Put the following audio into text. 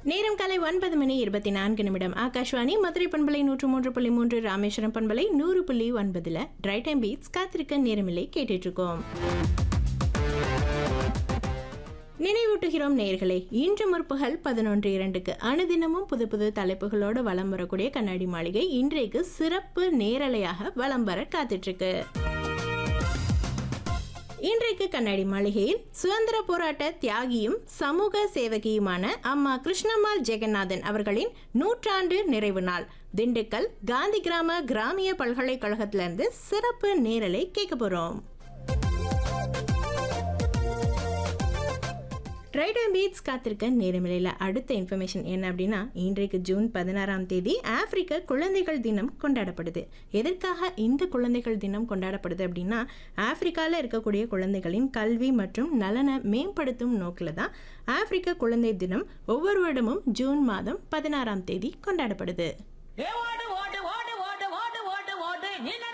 நேரம் காலை ஒன்பது மணி இருபத்தி நான்கு நிமிடம் ஆகாஷ்வாணி மதுரை பண்பலை நூற்று மூன்று புள்ளி மூன்று ராமேஸ்வரம் பண்பலை நூறு புள்ளி ஒன்பதுல ட்ரை டைம் பீட்ஸ் காத்திருக்க நேரமில்லை கேட்டுட்டு இருக்கோம் நினைவூட்டுகிறோம் நேயர்களே இன்று முற்பகல் பதினொன்று இரண்டுக்கு அனுதினமும் புது புது தலைப்புகளோடு வலம் வரக்கூடிய கண்ணாடி மாளிகை இன்றைக்கு சிறப்பு நேரலையாக வலம் வர காத்துட்டு இருக்கு இன்றைக்கு கண்ணாடி மாளிகையில் சுதந்திர போராட்ட தியாகியும் சமூக சேவகியுமான அம்மா கிருஷ்ணம்மாள் ஜெகநாதன் அவர்களின் நூற்றாண்டு நிறைவு நாள் திண்டுக்கல் காந்தி கிராம கிராமிய பல்கலைக்கழகத்திலிருந்து சிறப்பு நேரலை கேட்க போறோம் ரைட் அண்ட் பீட்ஸ் காத்திருக்க நேரமில்லையில் அடுத்த இன்ஃபர்மேஷன் என்ன அப்படின்னா இன்றைக்கு ஜூன் பதினாறாம் தேதி ஆப்பிரிக்க குழந்தைகள் தினம் கொண்டாடப்படுது எதற்காக இந்த குழந்தைகள் தினம் கொண்டாடப்படுது அப்படின்னா ஆப்பிரிக்காவில் இருக்கக்கூடிய குழந்தைகளின் கல்வி மற்றும் நலனை மேம்படுத்தும் நோக்கில் தான் ஆப்பிரிக்க குழந்தை தினம் ஒவ்வொரு வருடமும் ஜூன் மாதம் பதினாறாம் தேதி கொண்டாடப்படுது ஏ ஓடு ஓடு ஓடு ஓடு ஓடு ஓடு ஓடு நில